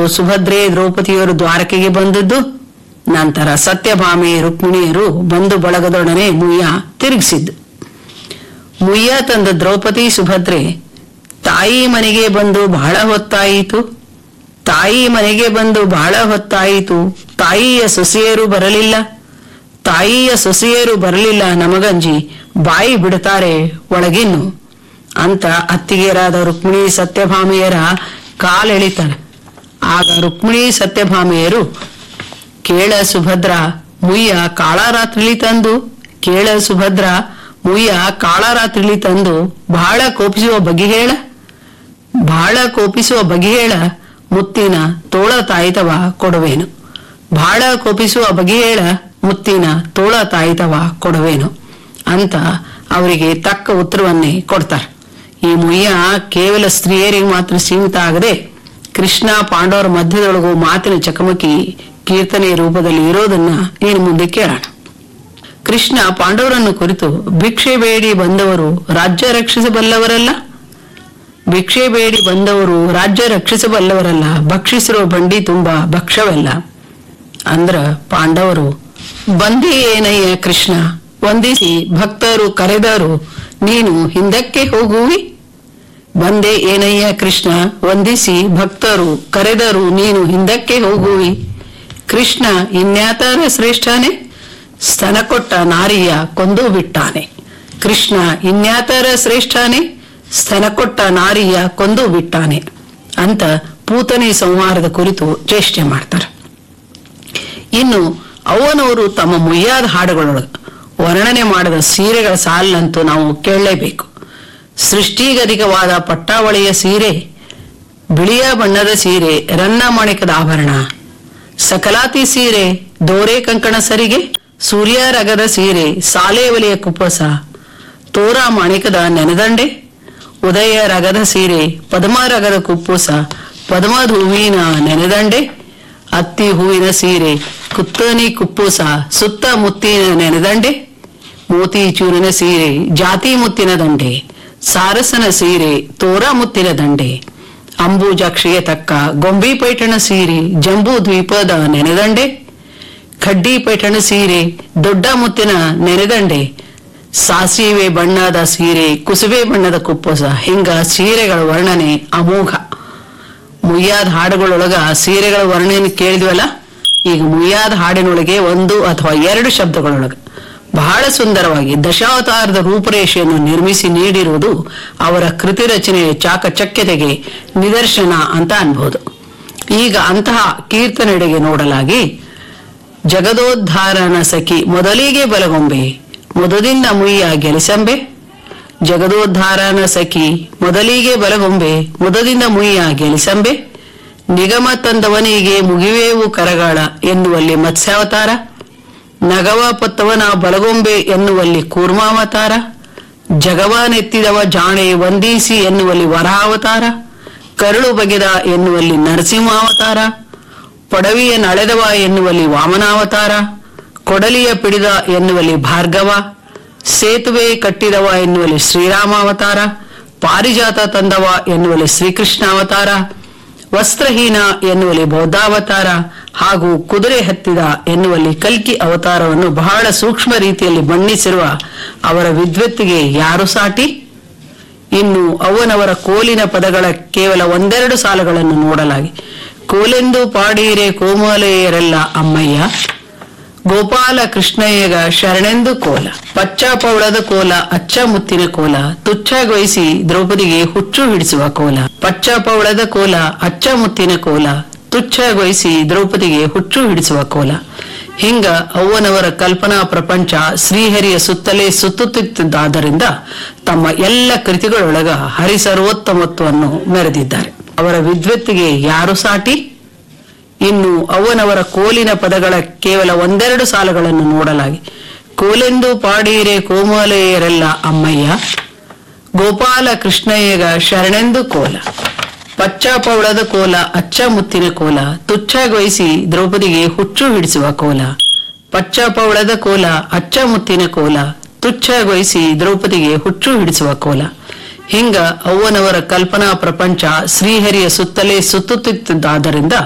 ಸುಭದ್ರೆ ದ್ರೌಪದಿಯರು ದ್ವಾರಕೆಗೆ ಬಂದದ್ದು ನಂತರ ಸತ್ಯಭಾಮೆ ರುಕ್ಮಿಣಿಯರು ಬಂಧು ಬಳಗದೊಡನೆ ಮುಯ್ಯ ತಿರುಗಿಸಿದ್ದು ಮುಯ್ಯ ತಂದ ದ್ರೌಪದಿ ಸುಭದ್ರೆ ತಾಯಿ ಮನೆಗೆ ಬಂದು ಬಹಳ ಹೊತ್ತಾಯಿತು ತಾಯಿ ಮನೆಗೆ ಬಂದು ಬಹಳ ಹೊತ್ತಾಯಿತು ತಾಯಿಯ ಸೊಸೆಯರು ಬರಲಿಲ್ಲ ತಾಯಿಯ ಸೊಸೆಯರು ಬರಲಿಲ್ಲ ನಮಗಂಜಿ ಬಾಯಿ ಬಿಡ್ತಾರೆ ಒಳಗಿನ್ನು ಅಂತ ಅತ್ತಿಗೆಯರಾದ ರುಕ್ಮಿಣಿ ಸತ್ಯಭಾಮೆಯರ ಕಾಲೆಳಿತಾರೆ ಆಗ ರುಕ್ಮಿಣಿ ಸತ್ಯಭಾಮೆಯರು ಕೇಳ ಸುಭದ್ರ ಮುಯ್ಯ ಕಾಳರಾತ್ರಿಲಿ ತಂದು ಕೇಳ ಸುಭದ್ರ ಮುಯ್ಯ ಕಾಳರಾತ್ರಿಲಿ ತಂದು ಬಹಳ ಕೋಪಿಸುವ ಬಗೆ ಹೇಳ ಬಹಳ ಕೋಪಿಸುವ ಬಗೆ ಹೇಳ ಮುತ್ತಿನ ತೋಳ ತಾಯಿತವ ಕೊಡುವೇನು ಬಹಳ ಕೋಪಿಸುವ ಬಗೆ ಹೇಳ ಮುತ್ತಿನ ತೋಳ ತಾಯಿತವ ಕೊಡುವೇನು ಅಂತ ಅವರಿಗೆ ತಕ್ಕ ಉತ್ತರವನ್ನೇ ಕೊಡ್ತಾರೆ ಈ ಮುಯ್ಯ ಕೇವಲ ಸ್ತ್ರೀಯರಿಗೆ ಮಾತ್ರ ಸೀಮಿತ ಆಗದೆ ಕೃಷ್ಣ ಪಾಂಡವರ ಮಧ್ಯದೊಳಗೂ ಮಾತಿನ ಚಕಮಕಿ ಕೀರ್ತನೆಯ ರೂಪದಲ್ಲಿ ಇರೋದನ್ನ ಇನ್ನು ಮುಂದೆ ಕೇಳೋಣ ಕೃಷ್ಣ ಪಾಂಡವರನ್ನು ಕುರಿತು ಭಿಕ್ಷೆ ಬೇಡಿ ಬಂದವರು ರಾಜ್ಯ ರಕ್ಷಿಸಬಲ್ಲವರಲ್ಲ ಭಿಕ್ಷೆ ಬೇಡಿ ಬಂದವರು ರಾಜ್ಯ ರಕ್ಷಿಸಬಲ್ಲವರಲ್ಲ ಭಕ್ಷಿಸಿರೋ ಬಂಡಿ ತುಂಬಾ ಭಕ್ಷವೆಲ್ಲ ಅಂದ್ರ ಪಾಂಡವರು ಬಂದಿ ಏನಯ್ಯ ಕೃಷ್ಣ ವಂದಿಸಿ ಭಕ್ತರು ಕರೆದರು ನೀನು ಹಿಂದಕ್ಕೆ ಹೋಗುವಿ ಬಂದೆ ಏನಯ್ಯ ಕೃಷ್ಣ ವಂದಿಸಿ ಭಕ್ತರು ಕರೆದರು ನೀನು ಹಿಂದಕ್ಕೆ ಹೋಗುವಿ ಕೃಷ್ಣ ಇನ್ಯಾತರ ಶ್ರೇಷ್ಠನೇ ಸ್ತನ ಕೊಟ್ಟ ನಾರಿಯ ಕೊಂದು ಬಿಟ್ಟಾನೆ ಕೃಷ್ಣ ಇನ್ಯಾತರ ಶ್ರೇಷ್ಠನೇ ಸ್ತನ ಕೊಟ್ಟ ನಾರಿಯ ಕೊಂದು ಬಿಟ್ಟಾನೆ ಅಂತ ಪೂತನೆ ಸಂಹಾರದ ಕುರಿತು ಚೇಷ್ಟೆ ಮಾಡ್ತಾರೆ ಇನ್ನು ಅವನವರು ತಮ್ಮ ಮುಯ್ಯಾದ ಹಾಡುಗಳೊಳಗೆ ವರ್ಣನೆ ಮಾಡಿದ ಸೀರೆಗಳ ಸಾಲಂತೂ ನಾವು ಕೇಳಲೇಬೇಕು ಸೃಷ್ಟಿಗಧಿಕವಾದ ಪಟ್ಟಾವಳಿಯ ಸೀರೆ ಬಿಳಿಯ ಬಣ್ಣದ ಸೀರೆ ರನ್ನ ಮಾಣಿಕದ ಆಭರಣ ಸಕಲಾತಿ ಸೀರೆ ದೋರೆ ಕಂಕಣ ಸರಿಗೆ ಸೂರ್ಯ ರಗದ ಸೀರೆ ಸಾಲೆ ಒಲೆಯ ಕುಪ್ಪಸ ತೋರ ಮಾಣಿಕದ ನೆನೆದಂಡೆ ಉದಯ ರಗದ ಸೀರೆ ಪದ್ಮ ರಗದ ಕುಪ್ಪುಸ ಪದ್ಮದ ಹೂವಿನ ನೆನೆದಂಡೆ ಅತ್ತಿ ಹೂವಿನ ಸೀರೆ ಕುತ್ತನಿ ಕುಪ್ಪುಸ ಸುತ್ತ ಮುತ್ತಿನ ನೆನೆದಂಡೆ ಮೋತಿ ಚೂರಿನ ಸೀರೆ ಜಾತಿ ಮುತ್ತಿನ ದಂಡೆ ಸಾರಸನ ಸೀರೆ ತೋರ ಮುತ್ತಿನ ದಂಡೆ ಅಂಬೂಜಾಕ್ಷಿಗೆ ತಕ್ಕ ಗೊಂಬಿ ಪೈಠಣ ಸೀರೆ ಜಂಬೂ ದ್ವೀಪದ ನೆನೆದಂಡೆ ಖಡ್ಡಿ ಪೈಠಣ ಸೀರೆ ದೊಡ್ಡ ಮುತ್ತಿನ ನೆನೆದಂಡೆ ಸಾಸಿವೆ ಬಣ್ಣದ ಸೀರೆ ಕುಸುಬೆ ಬಣ್ಣದ ಕುಪ್ಪಸ ಹಿಂಗ ಸೀರೆಗಳ ವರ್ಣನೆ ಅಮೋಘ ಮುಯ್ಯಾದ ಹಾಡುಗಳೊಳಗ ಸೀರೆಗಳ ವರ್ಣನೆ ಕೇಳಿದ್ವಲ್ಲ ಈಗ ಮುಯ್ಯಾದ ಹಾಡಿನೊಳಗೆ ಒಂದು ಅಥವಾ ಎರಡು ಶಬ್ದಗಳೊಳಗ ಬಹಳ ಸುಂದರವಾಗಿ ದಶಾವತಾರದ ರೂಪರೇಷೆಯನ್ನು ನಿರ್ಮಿಸಿ ನೀಡಿರುವುದು ಅವರ ಕೃತಿ ರಚನೆಯ ಚಾಕಚಕ್ಯತೆಗೆ ನಿದರ್ಶನ ಅಂತ ಅನ್ಬಹುದು ಈಗ ಅಂತಹ ಕೀರ್ತನೆಡೆಗೆ ನೋಡಲಾಗಿ ಜಗದೋದ್ಧಾರನ ಸಖಿ ಮೊದಲಿಗೆ ಬಲಗೊಂಬೆ ಮೊದಲಿಂದ ಮುಯ್ಯ ಗೆಲಿಸಂಬೆ ಜಗದೋದ್ಧಾರನ ಸಖಿ ಮೊದಲಿಗೆ ಬಲಗೊಂಬೆ ಮೊದಲಿಂದ ಮುಯ್ಯ ಗೆಲಿಸಂಬೆ ನಿಗಮ ತಂದವನಿಗೆ ಮುಗಿವೇವು ಕರಗಾಳ ಎನ್ನುವಲ್ಲಿ ಮತ್ಸ್ಯಾವತಾರ ನಗವ ಪತ್ತವನ ಬಲಗೊಂಬೆ ಎನ್ನುವಲ್ಲಿ ಕೂರ್ಮಾವತಾರ ಜಗವ ನೆತ್ತಿದವ ಜಾಣೆ ವಂದಿಸಿ ಎನ್ನುವಲ್ಲಿ ವರಾವತಾರ ಕರುಳು ಬಗೆದ ಎನ್ನುವಲ್ಲಿ ನರಸಿಂಹಾವತಾರ ಪೊಡವಿಯ ನಳೆದವ ಎನ್ನುವಲ್ಲಿ ವಾಮನಾವತಾರ ಕೊಡಲಿಯ ಪಿಡಿದ ಎನ್ನುವಲ್ಲಿ ಭಾರ್ಗವ ಸೇತುವೆ ಕಟ್ಟಿದವ ಎನ್ನುವಲ್ಲಿ ಶ್ರೀರಾಮಾವತಾರ ಪಾರಿಜಾತ ತಂದವ ಎನ್ನುವಲ್ಲಿ ಶ್ರೀಕೃಷ್ಣಾವತಾರ ವಸ್ತ್ರಹೀನ ಎನ್ನುವಲ್ಲಿ ಬೌದ್ಧಾವತಾರ ಹಾಗೂ ಕುದುರೆ ಹತ್ತಿದ ಎನ್ನುವಲ್ಲಿ ಕಲ್ಕಿ ಅವತಾರವನ್ನು ಬಹಳ ಸೂಕ್ಷ್ಮ ರೀತಿಯಲ್ಲಿ ಬಣ್ಣಿಸಿರುವ ಅವರ ವಿದ್ವತ್ತಿಗೆ ಯಾರು ಸಾಟಿ ಇನ್ನು ಅವನವರ ಕೋಲಿನ ಪದಗಳ ಕೇವಲ ಒಂದೆರಡು ಸಾಲುಗಳನ್ನು ನೋಡಲಾಗಿ ಕೋಲೆಂದು ಪಾಡೀರೆ ಕೋಮಲೆಯರೆಲ್ಲ ಅಮ್ಮಯ್ಯ ಗೋಪಾಲ ಕೃಷ್ಣಯ್ಯಗ ಶರಣೆಂದು ಕೋಲ ಪಚ್ಚ ಪೌಳದ ಕೋಲ ಅಚ್ಚ ಮುತ್ತಿನ ಕೋಲ ತುಚ್ಛಗೊಳಿಸಿ ದ್ರೌಪದಿಗೆ ಹುಚ್ಚು ಹಿಡಿಸುವ ಕೋಲ ಪಚ್ಚ ಪೌಳದ ಕೋಲ ಅಚ್ಚ ಮುತ್ತಿನ ಕೋಲ ತುಚ್ಛಗೊಳಿಸಿ ದ್ರೌಪದಿಗೆ ಹುಚ್ಚು ಹಿಡಿಸುವ ಕೋಲ ಹಿಂಗ ಅವ್ವನವರ ಕಲ್ಪನಾ ಪ್ರಪಂಚ ಶ್ರೀಹರಿಯ ಸುತ್ತಲೇ ಸುತ್ತುತ್ತಿದ್ದಾದ್ದರಿಂದ ತಮ್ಮ ಎಲ್ಲ ಕೃತಿಗಳೊಳಗ ಹರಿಸರ್ವೋತ್ತಮತ್ವವನ್ನು ಮೆರೆದಿದ್ದಾರೆ ಅವರ ವಿದ್ವತ್ತಿಗೆ ಯಾರು ಸಾಟಿ ಇನ್ನು ಅವನವರ ಕೋಲಿನ ಪದಗಳ ಕೇವಲ ಒಂದೆರಡು ಸಾಲುಗಳನ್ನು ನೋಡಲಾಗಿ ಕೋಲೆಂದು ಪಾಡೀರೆ ಕೋಮಲೆಯರೆಲ್ಲ ಅಮ್ಮಯ್ಯ ಗೋಪಾಲ ಕೃಷ್ಣಯ್ಯಗ ಶರಣೆಂದು ಕೋಲ ಪಚ್ಚ ಪೌಳದ ಕೋಲ ಅಚ್ಚ ಮುತ್ತಿನ ಕೋಲ ತುಚ್ಛಗೊಳಿಸಿ ದ್ರೌಪದಿಗೆ ಹುಚ್ಚು ಹಿಡಿಸುವ ಕೋಲ ಪಚ್ಚ ಪೌಳದ ಕೋಲ ಅಚ್ಚ ಮುತ್ತಿನ ಕೋಲ ತುಚ್ಛಗೊಳಿಸಿ ದ್ರೌಪದಿಗೆ ಹುಚ್ಚು ಹಿಡಿಸುವ ಕೋಲ ಹಿಂಗ ಅವ್ವನವರ ಕಲ್ಪನಾ ಪ್ರಪಂಚ ಶ್ರೀಹರಿಯ ಸುತ್ತಲೇ ಸುತ್ತುತ್ತಿದ್ದಾದ್ದರಿಂದ